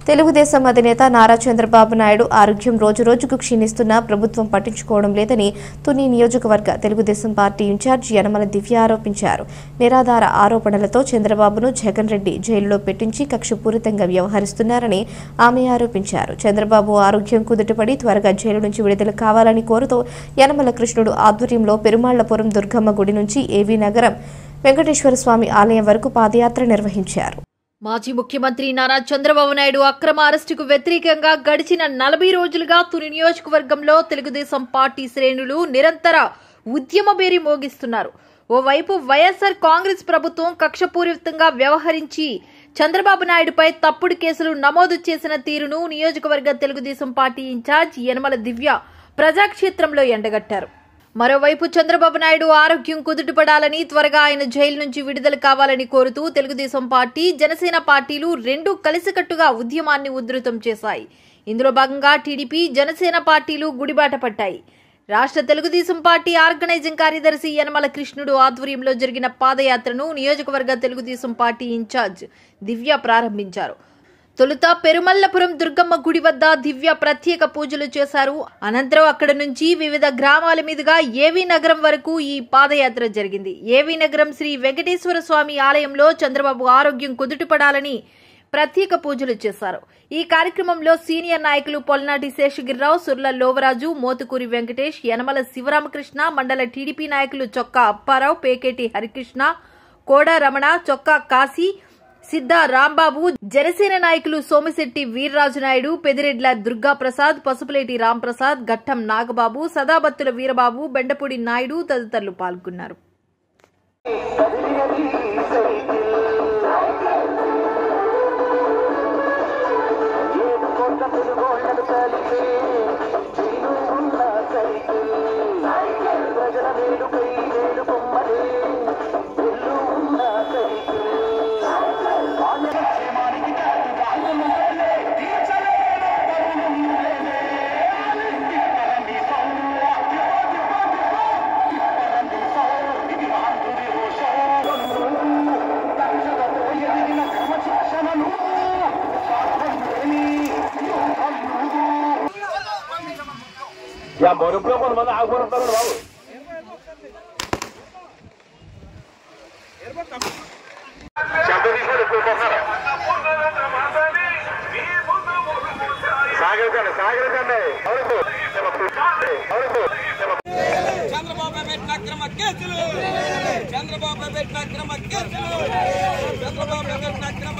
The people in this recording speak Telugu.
తెలుగుదేశం అధినేత నారా చంద్రబాబు నాయుడు ఆరోగ్యం రోజురోజుకు క్షీణిస్తున్నా ప్రభుత్వం పట్టించుకోవడం లేదని తుని నియోజకవర్గ తెలుగుదేశం పార్టీ ఇన్ఛార్జి యనమల దివ్య ఆరోపించారు నిరాధార ఆరోపణలతో చంద్రబాబును జగన్ రెడ్డి జైలులో పెట్టించి కక్షపూరితంగా వ్యవహరిస్తున్నారని ఆమె ఆరోపించారు చంద్రబాబు ఆరోగ్యం కుదుటపడి త్వరగా జైలు నుంచి విడుదల కావాలని కోరుతూ యనమల కృష్ణుడు ఆధ్వర్యంలో పెరుమాళ్లపురం దుర్గమ్మ గుడి నుంచి ఏవీ నగరం వెంకటేశ్వర స్వామి ఆలయం వరకు పాదయాత్ర నిర్వహించారు మాజీ ముఖ్యమంత్రి నారా చంద్రబాబు నాయుడు అక్రమ అరెస్టుకు వ్యతిరేకంగా గడిచిన నలభై రోజులుగా తుని నియోజకవర్గంలో తెలుగుదేశం పార్టీ శ్రేణులు నిరంతర ఉద్యమ బేరి మోగిస్తున్నారు ఓవైపు వైఎస్ఆర్ కాంగ్రెస్ ప్రభుత్వం కక్షపూరితంగా వ్యవహరించి చంద్రబాబు నాయుడుపై తప్పుడు కేసులు నమోదు చేసిన తీరును నియోజకవర్గ తెలుగుదేశం పార్టీ ఇన్ఛార్జ్ యనమల దివ్య ప్రజాక్షేత్రంలో ఎండగట్టారు మరోవైపు చంద్రబాబు నాయుడు ఆరోగ్యం కుదుటపడాలని త్వరగా ఆయన జైలు నుంచి విడుదల కావాలని కోరుతూ తెలుగుదేశం పార్టీ జనసేన పార్టీలు రెండు కలిసికట్టుగా ఉద్యమాన్ని ఉధృతం చేశాయి ఇందులో భాగంగా టీడీపీ జనసేన పార్టీలు గుడిబాట పట్టాయి రాష్ట్ర తెలుగుదేశం పార్టీ ఆర్గనైజింగ్ కార్యదర్శి యనమల కృష్ణుడు ఆధ్వర్యంలో జరిగిన పాదయాత్రను నియోజకవర్గ తెలుగుదేశం పార్టీ ఇన్ఛార్జ్ దివ్య ప్రారంభించారు తొలుత పెరుమల్లపురం దుర్గమ్మ గుడి వద్ద దివ్య ప్రత్యేక పూజలు చేశారు అనంతరం అక్కడ నుంచి వివిధ గ్రామాల మీదుగా ఏవి నగరం వరకు ఈ పాదయాత్ర జరిగింది ఏవి నగరం శ్రీ వెంకటేశ్వర స్వామి ఆలయంలో చంద్రబాబు ఆరోగ్యం కుదుటపడాలని ప్రత్యేక పూజలు చేశారు ఈ కార్యక్రమంలో సీనియర్ నాయకులు పొల్నాటి శేషగిరిరావు సుర్ల లోవరాజు మోతుకూరి వెంకటేష్ యనమల శివరామకృష్ణ మండల టీడీపీ నాయకులు చొక్కా అప్పారావు పేకేటి హరికృష్ణ కోడ రమణ చొక్కా కాశీ సిద్ధ రాంబాబు జనసేన నాయకులు సోమిశెట్టి వీర్రాజు నాయుడు పెదిరెడ్ల దుర్గా ప్రసాద్ పసుపులేటి రాంప్రసాద్ ఘట్టం నాగబాబు సదాబత్తుల వీరబాబు బెండపూడి నాయుడు తదితరులు పాల్గొన్నారు యా మరుపులో కొంతమంది ఆగిపోతారు బాబు శబ్దం తీసుకొని ఎక్కువ పోతారు సాగరికండి సాగరికండి అవును అవును చంద్రబాబు పెట్టిన అక్రమ కేసులు చంద్రబాబు పెట్టిన అక్రమ కేసులు చంద్రబాబు పెట్టిన అక్రమ